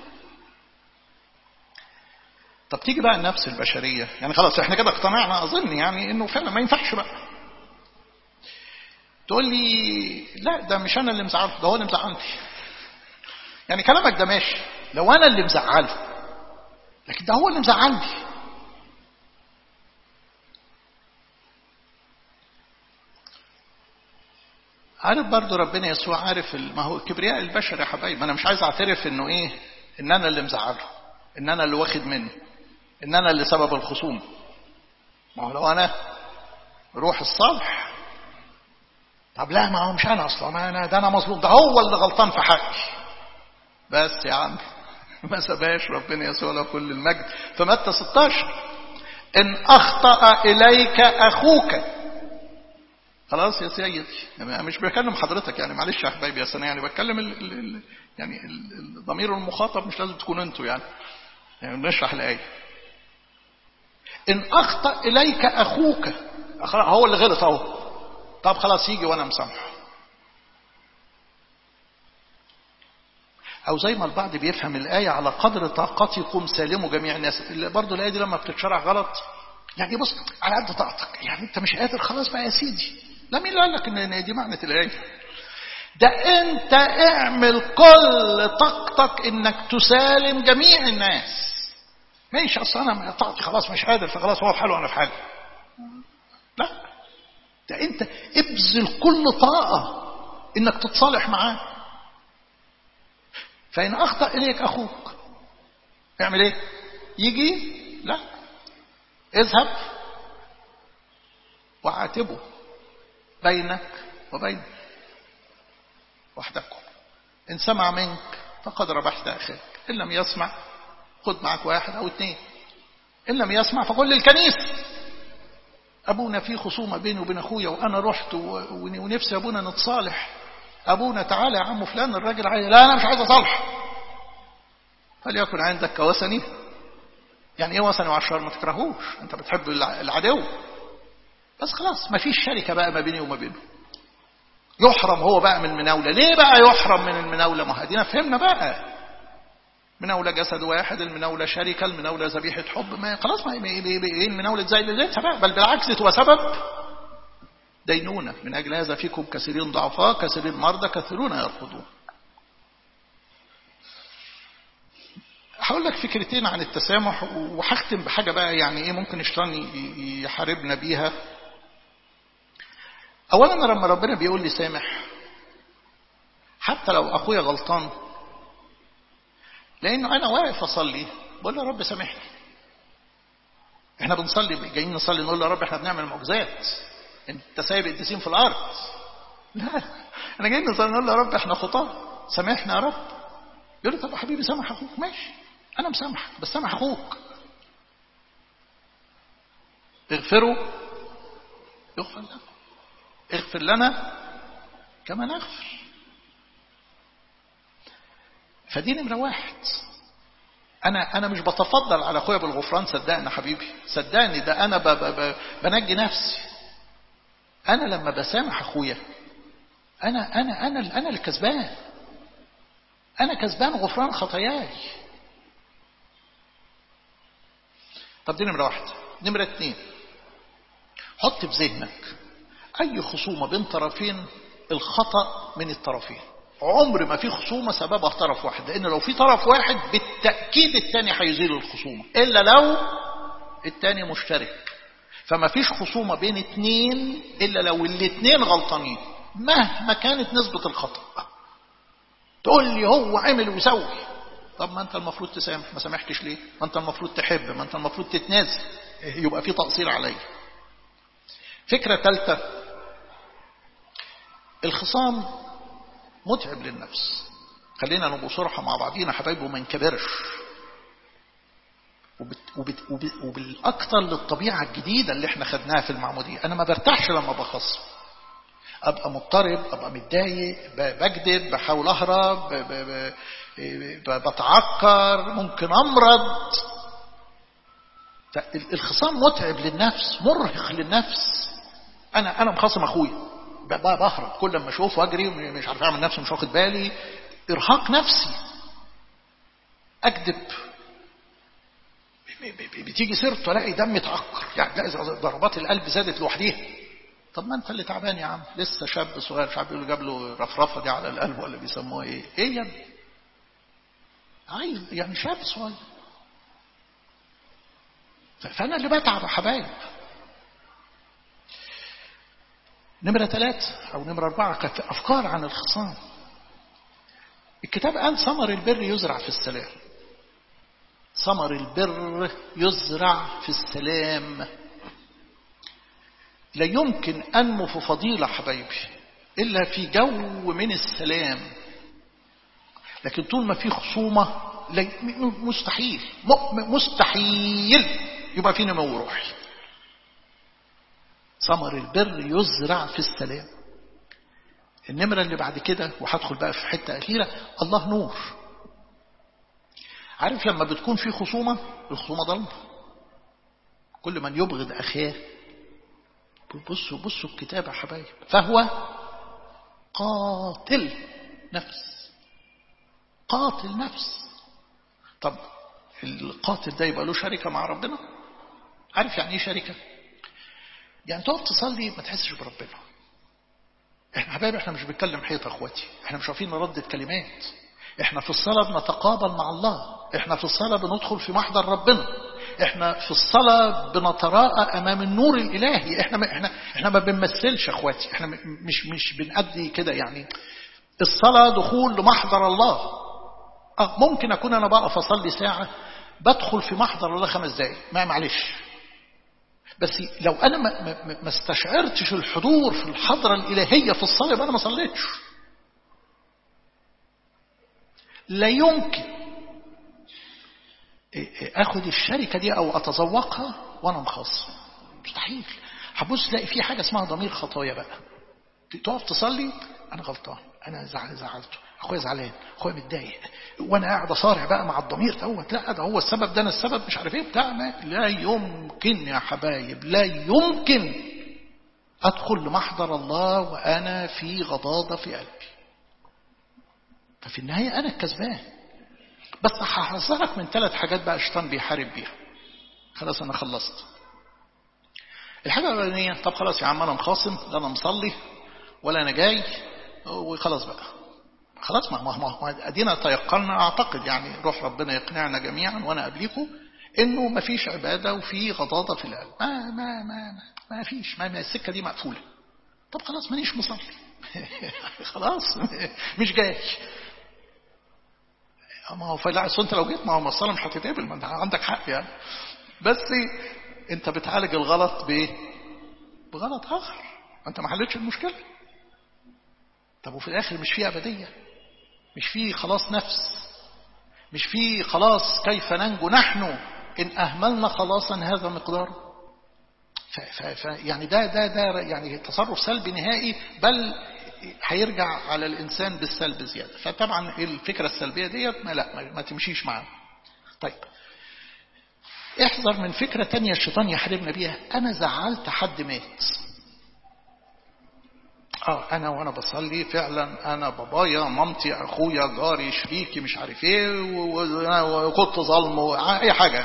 طب تيجي بقى النفس البشرية يعني خلاص احنا كده اقتنعنا أظن يعني انه فعلا ما ينفعش بقى تقول لي لا ده مش انا اللي مزعله ده هو اللي مزعلني يعني كلامك ده ماشي لو انا اللي مزعله لكن ده هو اللي مزعلني عارف برضو ربنا يسوع عارف ما هو كبرياء البشر يا حبايبي انا مش عايز اعترف انه ايه ان انا اللي مزعله ان انا اللي واخد منه ان انا اللي سبب الخصوم ما هو لو انا روح الصالح طب لا ما هو مش انا اصلا انا ده انا مظلوم ده هو اللي غلطان في حقي بس يا عم ما سباش ربنا يسوع له كل المجد في متى 16 ان اخطا اليك اخوك خلاص يا سيدي يعني مش بكلم حضرتك يعني معلش يا حبايبي يا سنة يعني بتكلم ال ال يعني الضمير المخاطب مش لازم تكونوا انتوا يعني يعني نشرح الآية إن أخطأ إليك أخوك هو اللي غلط أهو طب خلاص يجي وأنا مسامحه أو زي ما البعض بيفهم الآية على قدر طاقتكم سالموا جميع الناس برضه الآية دي لما بتتشرح غلط يعني بص على قد طاقتك يعني أنت مش قادر خلاص بقى يا سيدي لا مين اللي قال لك إن دي معنى الآية ده أنت اعمل كل طاقتك إنك تسالم جميع الناس ماشي اصل انا طاقتي خلاص مش قادر فخلاص هو في حاله وانا في حالي لا ده انت ابذل كل طاقه انك تتصالح معاه فان اخطا اليك اخوك اعمل ايه يجي لا اذهب وعاتبه بينك وبين وحدكم ان سمع منك فقد ربحت اخاك ان لم يسمع خد معك واحد او اثنين ان لم يسمع فقل للكنيسه ابونا في خصومه بيني وبين اخويا وانا رحت ونفسي ابونا نتصالح أبونا تعالى يا عم فلان الراجل عايز لا أنا مش عايز أصالح فليكن عندك كوثني يعني ايه وثني وعشار ما تكرهوش انت بتحب العدو بس خلاص ما فيش شركة بقى ما بيني وما بينه يحرم هو بقى من المناولة ليه بقى يحرم من المناولة ما هدينا فهمنا بقى مناولة جسد واحد المناولة شركة المناولة ذبيحة حب ما خلاص ما ايه المناولة زي اللي بقى بل بالعكس تبقى سبب دينونة من أجل هذا فيكم كثيرين ضعفاء كثيرين مرضى كثيرون يرفضون هقول لك فكرتين عن التسامح وهختم بحاجة بقى يعني ايه ممكن الشيطان يحاربنا بيها اولا لما ربنا بيقول لي سامح حتى لو اخويا غلطان لانه انا واقف اصلي بقول له يا رب سامحني احنا بنصلي جايين نصلي نقول له يا رب احنا بنعمل معجزات انت سايب القديسين في الارض لا انا جايين نصلي نقول له يا رب احنا خطاه سامحنا يا رب يقول لي طب يا حبيبي سامح اخوك ماشي انا مسامحك بس سامح اخوك اغفروا يغفر لكم اغفر لنا كما نغفر فدي نمرة واحد أنا أنا مش بتفضل على أخويا بالغفران صدقني حبيبي صدقني ده أنا ب ب ب بنجي نفسي أنا لما بسامح أخويا أنا أنا أنا أنا الكسبان أنا كسبان غفران خطاياي طب دي نمرة واحدة نمرة اتنين حط في ذهنك أي خصومة بين طرفين الخطأ من الطرفين عمر ما في خصومة سببها طرف واحد لأن لو في طرف واحد بالتأكيد التاني هيزيل الخصومة إلا لو التاني مشترك فما فيش خصومة بين اتنين إلا لو الاتنين غلطانين مهما كانت نسبة الخطأ تقول لي هو عمل وسوي طب ما انت المفروض تسامح ما سامحتش ليه ما انت المفروض تحب ما انت المفروض تتنازل يبقى في تقصير عليا فكرة ثالثة الخصام متعب للنفس خلينا نبقى صرحة مع بعضينا حبايبي وما نكبرش وبت وبت وبت وبالأكثر للطبيعة الجديدة اللي احنا خدناها في المعمودية أنا ما برتاحش لما بخصم أبقى مضطرب أبقى متضايق بكذب بحاول أهرب ب ب ب بتعكر ممكن أمرض الخصام متعب للنفس مرهق للنفس أنا أنا مخاصم أخويا بهرب كل ما أشوفه أجري مش عارف أعمل نفسي مش واخد بالي إرهاق نفسي أكذب بتيجي سيرته الاقي دمي اتعكر يعني ضربات القلب زادت لوحديها طب ما انت اللي تعبان يا عم لسه شاب صغير مش عارف يقول جاب له رفرفه دي على القلب ولا بيسموها ايه ايه يا ابني عايز يعني شاب صغير فانا اللي بتعب يا حبايب نمرة ثلاثة أو نمرة أربعة كانت أفكار عن الخصام الكتاب قال ثمر البر يزرع في السلام ثمر البر يزرع في السلام لا يمكن أنمو في فضيلة حبايبي إلا في جو من السلام لكن طول ما في خصومة مستحيل مستحيل يبقى في نمو روحي ثمر البر يزرع في السلام النمرة اللي بعد كده وهدخل بقى في حتة أخيرة الله نور عارف لما بتكون في خصومة الخصومة ضلمة كل من يبغض أخاه بصوا بصوا الكتاب يا حبايب فهو قاتل نفس قاتل نفس طب القاتل ده يبقى له شركة مع ربنا عارف يعني ايه شركة يعني تقف تصلي ما تحسش بربنا احنا حبايب احنا مش بنتكلم حيطة اخواتي احنا مش عارفين نردد كلمات احنا في الصلاة بنتقابل مع الله احنا في الصلاة بندخل في محضر ربنا احنا في الصلاة بنتراءى امام النور الالهي احنا ما احنا احنا ما بنمثلش اخواتي احنا مش مش بنأدي كده يعني الصلاة دخول لمحضر الله اه ممكن اكون انا بقف اصلي ساعة بدخل في محضر الله خمس دقايق ما معلش بس لو انا ما, ما, ما استشعرتش الحضور في الحضرة الالهية في الصلاة يبقى انا ما صليتش لا يمكن اخد الشركة دي او اتذوقها وانا مخصم مستحيل هبص تلاقي في حاجة اسمها ضمير خطايا بقى تقف تصلي انا غلطان انا زعل زعلته اخويا زعلان اخويا متضايق وانا قاعد اصارع بقى مع الضمير دوت لا ده هو السبب ده انا السبب مش عارف ايه بتاع ما لا يمكن يا حبايب لا يمكن ادخل لمحضر الله وانا في غضاضه في قلبي ففي النهايه انا الكسبان بس هحذرك من ثلاث حاجات بقى الشيطان بيحارب بيها خلاص انا خلصت الحاجه الاولانيه طب خلاص يا عم انا مخاصم لا انا مصلي ولا انا جاي وخلاص بقى خلاص ما ما ما ادينا تيقنا اعتقد يعني روح ربنا يقنعنا جميعا وانا قبليكم انه ما فيش عباده وفي غضاضه في القلب ما ما ما ما, ما فيش ما, ما السكه دي مقفوله طب خلاص مانيش مصلي خلاص مش جاي ما هو فلا انت لو جيت ما هو الصلاه مش هتتقبل ما انت عندك حق يعني بس انت بتعالج الغلط بايه بغلط اخر انت ما حلتش المشكله طب وفي الاخر مش في ابديه مش في خلاص نفس مش في خلاص كيف ننجو نحن ان اهملنا خلاصا هذا مقداره ف ف ف يعني ده ده ده يعني تصرف سلبي نهائي بل هيرجع على الانسان بالسلب زياده فطبعا الفكره السلبيه ديت ما لا ما, ما تمشيش معانا طيب احذر من فكره تانية الشيطان يحاربنا بيها انا زعلت حد مات اه انا وانا بصلي فعلا انا بابايا مامتي اخويا جاري شريكي مش عارف ايه وكنت ظلمه اي حاجه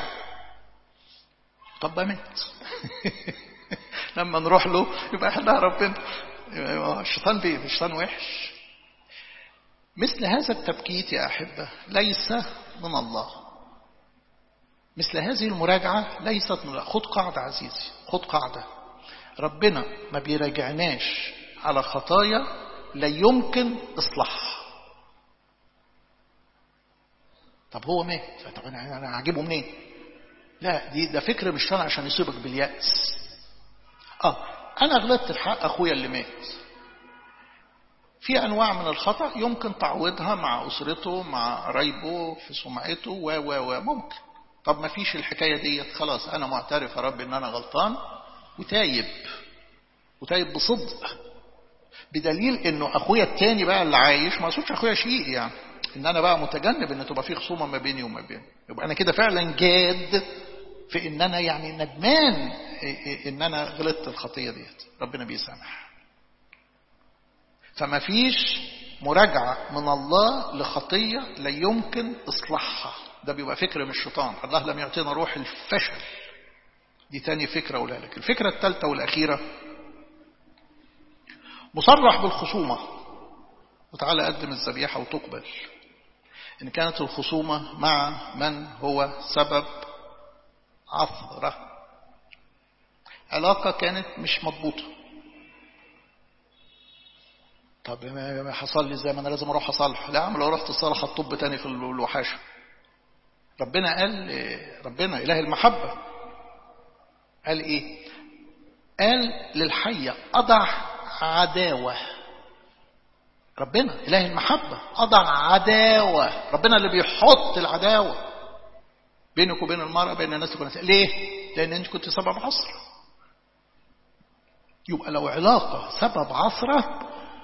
طب ده مات لما نروح له يبقى احنا ربنا الشيطان بيه الشيطان وحش مثل هذا التبكيت يا احبه ليس من الله مثل هذه المراجعه ليست من الله خد قاعده عزيزي خد قاعده ربنا ما بيراجعناش على خطايا لا يمكن إصلاحها طب هو مات طب أنا أنا هجيبه منين؟ لا دي ده فكر مش طالع عشان يصيبك باليأس اه أنا غلطت في حق أخويا اللي مات في أنواع من الخطأ يمكن تعويضها مع أسرته مع قرايبه في سمعته و و و ممكن طب ما فيش الحكاية ديت خلاص أنا معترف يا رب إن أنا غلطان وتايب وتايب بصدق بدليل انه اخويا التاني بقى اللي عايش ما اقصدش اخويا شقيق يعني ان انا بقى متجنب ان تبقى في خصومه ما بيني وما بينه يبقى انا كده فعلا جاد في ان انا يعني ندمان ان انا غلطت الخطيه ديت ربنا بيسامح فما فيش مراجعه من الله لخطيه لا يمكن اصلاحها ده بيبقى فكر من الشيطان الله لم يعطينا روح الفشل دي تاني فكره اقولها لك الفكره الثالثه والاخيره مصرح بالخصومة وتعالى قدم الذبيحة وتقبل إن كانت الخصومة مع من هو سبب عثرة علاقة كانت مش مضبوطة طب ما حصل لي ازاي ما انا لازم اروح اصالح لا عم لو رحت اصالح الطب تاني في الوحاشه ربنا قال ربنا اله المحبه قال ايه قال للحيه اضع عداوة ربنا إله المحبة أضع عداوة ربنا اللي بيحط العداوة بينك وبين المرأة بين الناس وبين الناس ليه؟ لأن أنت كنت سبب عصرة يبقى لو علاقة سبب عصرة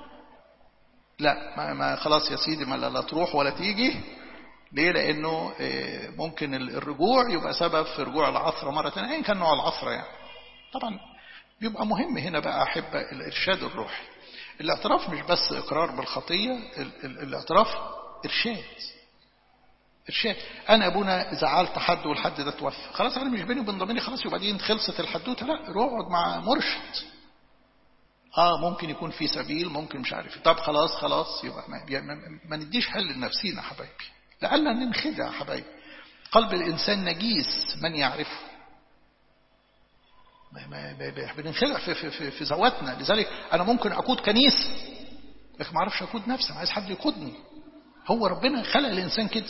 لا ما, ما خلاص يا سيدي ما لا, لا تروح ولا تيجي ليه؟ لأنه ممكن الرجوع يبقى سبب في رجوع العثرة مرة ثانية أيا كان نوع العثرة يعني طبعا بيبقى مهم هنا بقى أحبة الإرشاد الروحي الاعتراف مش بس إقرار بالخطية الاعتراف إرشاد إرشاد أنا أبونا زعلت حد والحد ده توفى خلاص أنا مش بيني وبين ضميري خلاص يبقى دي خلصت الحدوتة لا روح اقعد مع مرشد اه ممكن يكون في سبيل ممكن مش عارف طب خلاص خلاص يبقى ما, ما, ما نديش حل لنفسينا حبايبي لعلنا ننخدع يا حبايبي قلب الإنسان نجيس من يعرفه بننخدع في, في, في, في ذواتنا لذلك أنا ممكن أقود كنيسة لكن ما أعرفش أقود نفسي أنا عايز حد يقودني هو ربنا خلق الإنسان كده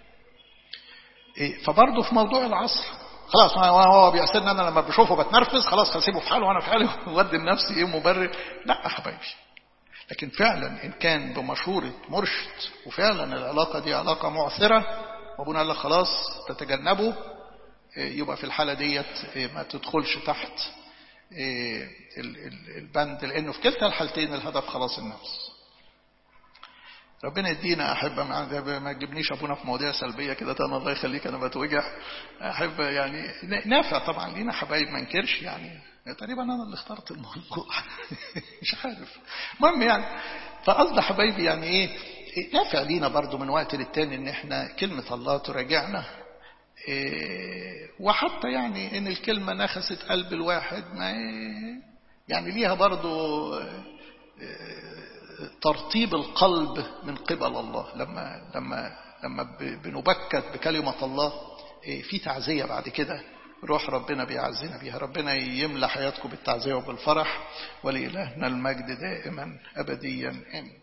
إيه فبرضه في موضوع العصر خلاص هو بيحسدني انا لما بشوفه بتنرفز خلاص هسيبه في حاله وانا في حالي وادي لنفسي ايه مبرر لا يا حبايبي لكن فعلا ان كان بمشوره مرشد وفعلا العلاقه دي علاقه معثره وابونا قال لك خلاص تتجنبه يبقى في الحاله ديت ما تدخلش تحت البند لانه في كلتا الحالتين الهدف خلاص النفس ربنا يدينا أحبة ما تجيبنيش أبونا في مواضيع سلبية كده تاني الله يخليك أنا بتوجع أحب يعني نافع طبعا لينا حبايب ما انكرش يعني تقريبا أنا اللي اخترت الموضوع مش عارف المهم يعني فقصد حبايبي يعني إيه نافع لينا برضو من وقت للتاني إن إحنا كلمة الله تراجعنا إيه وحتى يعني إن الكلمة نخست قلب الواحد ما يعني ليها برضو إيه ترطيب القلب من قبل الله لما لما لما بنبكت بكلمة الله في تعزية بعد كده روح ربنا بيعزينا بيها ربنا يملى حياتكم بالتعزية وبالفرح ولإلهنا المجد دائما أبديا آمين